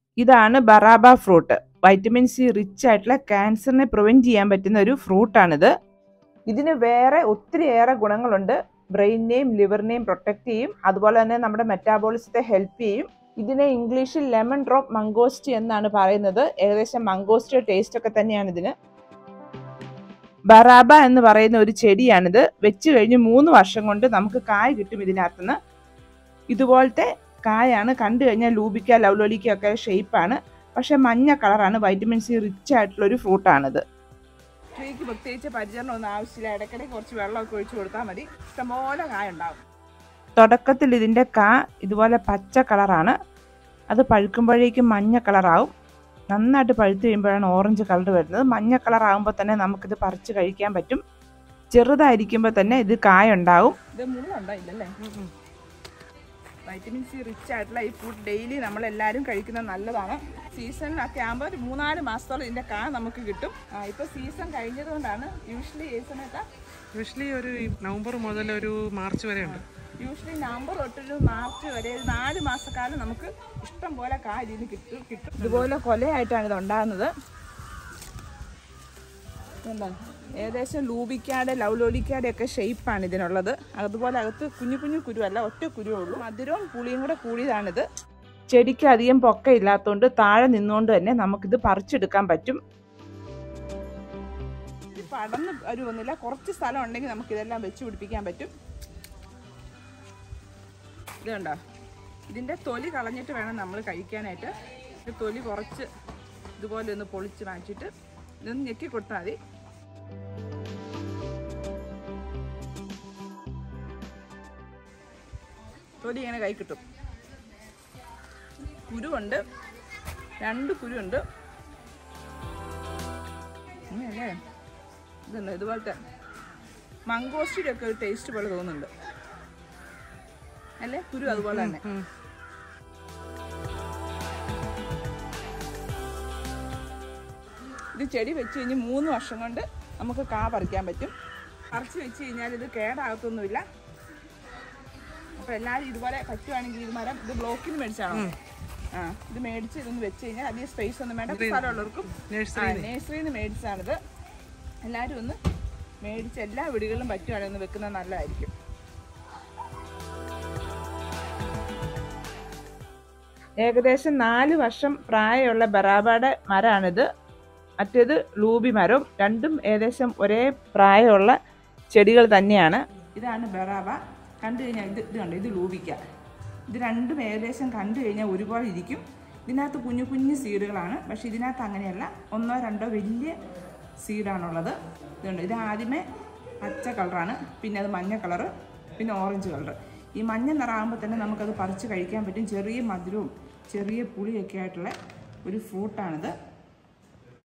ഇതാണ് ബറാബ fruit vitamin C rich ആയിട്ടുള്ള ക്യാൻസറിനെ പ്രിവെന്റ് ചെയ്യാൻ പറ്റുന്ന ഒരു ഫ്രൂട്ടാണിത് ഇതിന് വേറെ ഒത്തിരിയേറെ ഗുണങ്ങളുണ്ട് ബ്രെയിനിനെയും ലിവറിനെയും പ്രൊട്ടക്ട് ചെയ്യും അതുപോലെ തന്നെ നമ്മുടെ മെറ്റാബോളിസത്തെ ഹെൽപ്പ് ചെയ്യും ഇതിനെ ഇംഗ്ലീഷിൽ ലെമൺ ഡ്രോപ്പ് മംഗോസ്റ്റി എന്നാണ് പറയുന്നത് ഏകദേശം മംഗോസ്റ്റിയുടെ ടേസ്റ്റ് ഒക്കെ തന്നെയാണ് ഇതിന് ബറാബ എന്ന് പറയുന്ന ഒരു ചെടിയാണിത് വെച്ച് കഴിഞ്ഞ് മൂന്ന് വർഷം കൊണ്ട് നമുക്ക് കായ് കിട്ടും ഇതിനകത്തുനിന്ന് ഇതുപോലത്തെ കായാണ് കണ്ടു കഴിഞ്ഞാൽ ലൂബിക്ക ലവ്ലോലിക്ക ഒക്കെ ഷേപ്പാണ് പക്ഷെ മഞ്ഞ കളറാണ് വൈറ്റമിൻ സി റിച്ച് ആയിട്ടുള്ള ഒരു ഫ്രൂട്ടാണിത് ട്രീക്ക് പ്രത്യേകിച്ച് പരിചരണം ഒന്നും ആവശ്യമില്ല ഇടയ്ക്കിടയ്ക്ക് കുറച്ച് വെള്ളമൊക്കെ ഒഴിച്ചു കൊടുത്താൽ മതി ഇഷ്ടംപോലെ കായ ഉണ്ടാവും തുടക്കത്തിൽ ഇതിൻ്റെ കാ ഇതുപോലെ പച്ച കളറാണ് അത് പഴുക്കുമ്പോഴേക്കും മഞ്ഞ കളറാവും നന്നായിട്ട് പഴുത്ത് കഴിയുമ്പോഴാണ് ഓറഞ്ച് കളർ വരുന്നത് മഞ്ഞ കളർ ആകുമ്പോൾ തന്നെ നമുക്കിത് പറിച്ച് കഴിക്കാൻ പറ്റും ചെറുതായിരിക്കുമ്പോൾ തന്നെ ഇത് കായ ഉണ്ടാവും ഇത് മുള്ളുണ്ടായില്ലല്ലേ വൈറ്റമിൻ സി റിച്ച് ആയിട്ടുള്ള ഈ ഫുഡ് ഡെയിലി നമ്മൾ എല്ലാവരും കഴിക്കുന്നത് നല്ലതാണ് സീസണിലൊക്കെ ആകുമ്പോൾ ഒരു മൂന്നാല് മാസത്തോളം ഇതിന്റെ കാ നമുക്ക് കിട്ടും ആ, ഇപ്പൊ സീസൺ കഴിഞ്ഞതുകൊണ്ടാണ് യൂഷ്വലി ഈ സമയത്ത് യൂഷ്വലി ഒരു ഈ നവംബർ മുതൽ ഒരു മാർച്ച് വരെ ഉണ്ട് യൂഷ്വലി നവംബർ തൊട്ടൊരു മാർച്ച് വരെ ഒരു നാല് മാസക്കാലം നമുക്ക് ഇഷ്ടം പോലെ കാ ഇതിന് കിട്ടും കിട്ടും ഇതുപോലെ കൊലയായിട്ടാണ് ഇത് ഉണ്ടാകുന്നത് ഇതുണ്ടോ? ഏകദേശം ലൂബിക്കാടെ ലൗലോലിക്കാടെ ഒക്കെ ഷേപ്പാണ് ഇതിനുള്ളത് അതുപോലെ അകത്ത് കുഞ്ഞു കുഞ്ഞു കുരുവല്ല ഒറ്റ കുരുവേ ഉള്ളൂ മധുരവും പുളിയും കൂടെ കൂടിയതാണിത് ചെടിക്ക് അധികം പൊക്ക ഇല്ലാത്തതുകൊണ്ട് താഴെ നിന്നുകൊണ്ട് തന്നെ നമുക്കിത് പറിച്ചെടുക്കാൻ പറ്റും ഇത് പടന്ന് വരുമൊന്നുമില്ല കുറച്ച് സ്ഥലം ഉണ്ടെങ്കിൽ നമുക്ക് ഇതെല്ലാം വെച്ച് പിടിപ്പിക്കാൻ പറ്റും ഇത് കണ്ടോ ഇതിൻ്റെ തൊലി കളഞ്ഞിട്ട് വേണം നമ്മൾ കഴിക്കാനായിട്ട് ഇത് തൊലി കുറച്ച് ഇതുപോലെ ഒന്ന് പൊളിച്ച് മാറ്റിയിട്ട് ഇതൊന്ന് ഞെക്കി കൊടുത്താൽ മതി തൊലി ഇങ്ങനെ കൈ കിട്ടും കുരുവുണ്ട് രണ്ട് കുരുവുണ്ട് അങ്ങനെയല്ലേ ഇതുണ്ട് ഇതുപോലത്തെ മംഗോസ്റ്റിയുടെ ഒക്കെ ഒരു ടേസ്റ്റ് പോലെ തോന്നുന്നുണ്ട് അല്ലേ കുരു അതുപോലെ തന്നെ ഇത് ചെടി വെച്ച് കഴിഞ്ഞ് മൂന്ന് വർഷം കൊണ്ട് നമുക്ക് കാ പറിക്കാൻ പറ്റും പറിച്ച് വെച്ച് കഴിഞ്ഞാൽ ഇത് കേടാകത്തൊന്നുമില്ല അപ്പോൾ എല്ലാവരും ഇതുപോലെ പറ്റുവാണെങ്കിൽ ഇത് മരം ഇത് ബ്ലോക്കിൽ നിന്ന് മേടിച്ചാണോ ആ ഇത് മേടിച്ച് ഇതൊന്ന് വെച്ച് കഴിഞ്ഞാൽ അധികം സ്പേസ് ഒന്നും വേണ്ട സ്ഥലമുള്ളവർക്കും നേഴ്സറിയിൽ നിന്ന് മേടിച്ചാണിത് എല്ലാവരും ഒന്ന് മേടിച്ച് എല്ലാ വീടുകളിലും പറ്റുവാണെങ്കിൽ ഒന്ന് വെക്കുന്നത് നല്ലതായിരിക്കും ഏകദേശം നാല് വർഷം പ്രായമുള്ള ബറാബയുടെ മരമാണിത് മറ്റേത് ലൂബി മരവും രണ്ടും ഏകദേശം ഒരേ പ്രായമുള്ള ചെടികൾ തന്നെയാണ് ഇതാണ് ബറാബ കണ്ടു കഴിഞ്ഞാൽ ഇത് ഇത് കണ്ടോ ഇത് ലൂബിക്ക ഇത് രണ്ടും ഏകദേശം കണ്ടു കഴിഞ്ഞാൽ ഒരുപാട് ഇരിക്കും ഇതിനകത്ത് കുഞ്ഞു കുഞ്ഞു സീഡുകളാണ് പക്ഷെ ഇതിനകത്ത് അങ്ങനെയല്ല ഒന്നോ രണ്ടോ വലിയ സീഡാണുള്ളത് ഇതുണ്ട് ഇത് ആദ്യമേ പച്ച കളറാണ് പിന്നെ അത് മഞ്ഞ കളറ് പിന്നെ ഓറഞ്ച് കളർ ഈ മഞ്ഞ നിറമാകുമ്പോൾ തന്നെ നമുക്കത് പറിച്ച് കഴിക്കാൻ പറ്റും ചെറിയ മധുരവും ചെറിയ പുളിയൊക്കെ ആയിട്ടുള്ള ഒരു ഫ്രൂട്ടാണിത്